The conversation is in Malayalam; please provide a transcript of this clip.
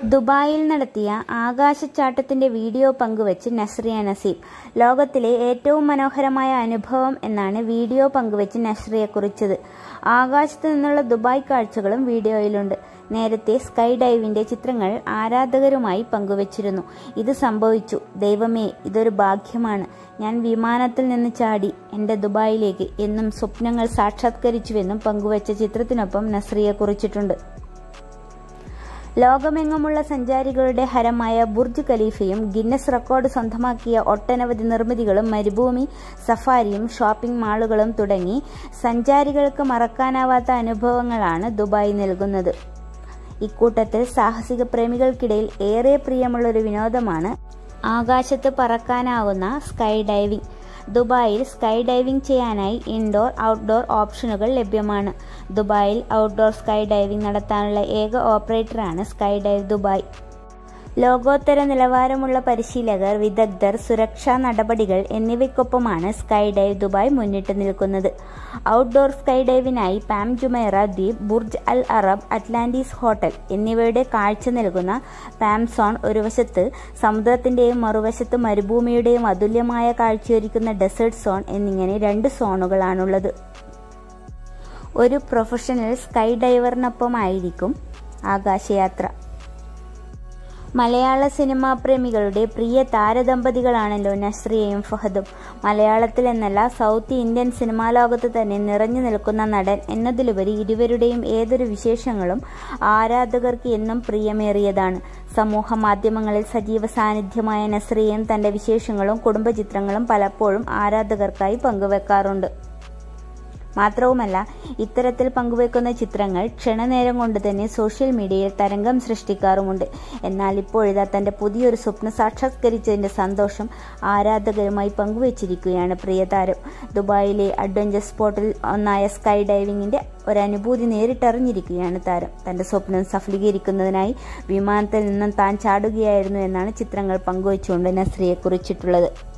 ദുബായിൽ നടത്തിയ ആകാശച്ചാട്ടത്തിന്റെ വീഡിയോ പങ്കുവച്ച് നസ്രിയ നസീം ലോകത്തിലെ ഏറ്റവും മനോഹരമായ അനുഭവം എന്നാണ് വീഡിയോ പങ്കുവച്ച് നസ്രിയ കുറിച്ചത് ആകാശത്തു നിന്നുള്ള ദുബായ് കാഴ്ചകളും വീഡിയോയിലുണ്ട് നേരത്തെ സ്കൈ ഡൈവിന്റെ ചിത്രങ്ങൾ ആരാധകരുമായി പങ്കുവച്ചിരുന്നു ഇത് സംഭവിച്ചു ദൈവമേ ഇതൊരു ഭാഗ്യമാണ് ഞാൻ വിമാനത്തിൽ നിന്ന് ചാടി എൻ്റെ ദുബായിലേക്ക് എന്നും സ്വപ്നങ്ങൾ സാക്ഷാത്കരിച്ചുവെന്നും പങ്കുവച്ച ചിത്രത്തിനൊപ്പം നസ്രിയ കുറിച്ചിട്ടുണ്ട് ലോകമെങ്ങുമുള്ള സഞ്ചാരികളുടെ ഹരമായ ബുർജ് ഖലീഫയും ഗിന്നസ് റെക്കോർഡ് സ്വന്തമാക്കിയ ഒട്ടനവധി നിർമ്മിതികളും മരുഭൂമി സഫാരിയും ഷോപ്പിംഗ് മാളുകളും തുടങ്ങി സഞ്ചാരികൾക്ക് മറക്കാനാവാത്ത അനുഭവങ്ങളാണ് ദുബായ് നൽകുന്നത് ഇക്കൂട്ടത്തിൽ സാഹസിക പ്രേമികൾക്കിടയിൽ ഏറെ പ്രിയമുള്ള ഒരു വിനോദമാണ് ആകാശത്ത് പറക്കാനാവുന്ന സ്കൈ ഡൈവിംഗ് ദുബായിൽ സ്കൈ ഡൈവിംഗ് ചെയ്യാനായി ഇൻഡോർ ഔട്ട്ഡോർ ഓപ്ഷനുകൾ ലഭ്യമാണ് ദുബായിൽ ഔട്ട്ഡോർ സ്കൈ ഡൈവിംഗ് നടത്താനുള്ള ഏക ഓപ്പറേറ്ററാണ് സ്കൈ ഡൈവ് ദുബായ് ലോകോത്തര നിലവാരമുള്ള പരിശീലകർ വിദഗ്ധർ സുരക്ഷാ നടപടികൾ എന്നിവയ്ക്കൊപ്പമാണ് സ്കൈ ഡൈവ് ദുബായ് മുന്നിട്ട് നിൽക്കുന്നത് ഔട്ട്ഡോർ സ്കൈ ഡൈവിനായി പാം ജുമൈറ ദ്വീപ് Burj Al Arab Atlantis hotel എന്നിവയുടെ കാഴ്ച നൽകുന്ന പാം സോൺ ഒരു വശത്ത് സമുദ്രത്തിന്റെയും മറുവശത്ത് മരുഭൂമിയുടെയും അതുല്യമായ കാഴ്ചയൊരുക്കുന്ന ഡെസേർട്ട് സോൺ എന്നിങ്ങനെ രണ്ട് സോണുകളാണുള്ളത് ഒരു പ്രൊഫഷണൽ സ്കൈ ഡൈവറിനൊപ്പമായിരിക്കും ആകാശയാത്ര മലയാള സിനിമാ പ്രേമികളുടെ പ്രിയ താരദമ്പതികളാണല്ലോ നസ്രിയയും ഫഹദും മലയാളത്തിൽ എന്നല്ല സൗത്ത് ഇന്ത്യൻ സിനിമാ ലോകത്ത് തന്നെ നിറഞ്ഞു നിൽക്കുന്ന നടൻ എന്നതിലുപരി ഇരുവരുടെയും ഏതൊരു വിശേഷങ്ങളും ആരാധകർക്ക് എന്നും പ്രിയമേറിയതാണ് സമൂഹ മാധ്യമങ്ങളിൽ സജീവ സാന്നിധ്യമായ നസ്രിയയും തന്റെ വിശേഷങ്ങളും കുടുംബചിത്രങ്ങളും പലപ്പോഴും ആരാധകർക്കായി പങ്കുവെക്കാറുണ്ട് മാത്രവുമല്ല ഇത്തരത്തിൽ പങ്കുവെക്കുന്ന ചിത്രങ്ങൾ ക്ഷണനേരം കൊണ്ട് തന്നെ സോഷ്യൽ മീഡിയയിൽ തരംഗം സൃഷ്ടിക്കാറുമുണ്ട് എന്നാൽ ഇപ്പോഴിതാ തന്റെ പുതിയൊരു സ്വപ്നം സാക്ഷാത്കരിച്ചതിന്റെ സന്തോഷം ആരാധകരുമായി പങ്കുവച്ചിരിക്കുകയാണ് പ്രിയതാരം ദുബായിലെ അഡ്വഞ്ചർ സ്പോട്ടിൽ ഒന്നായ സ്കൈ ഡൈവിംഗിന്റെ ഒരനുഭൂതി നേരിട്ടറിഞ്ഞിരിക്കുകയാണ് താരം തന്റെ സ്വപ്നം സഫലീകരിക്കുന്നതിനായി വിമാനത്തിൽ നിന്നും താൻ ചാടുകയായിരുന്നു എന്നാണ് ചിത്രങ്ങൾ പങ്കുവച്ചുകൊണ്ട് നസ്രിയെ കുറിച്ചിട്ടുള്ളത്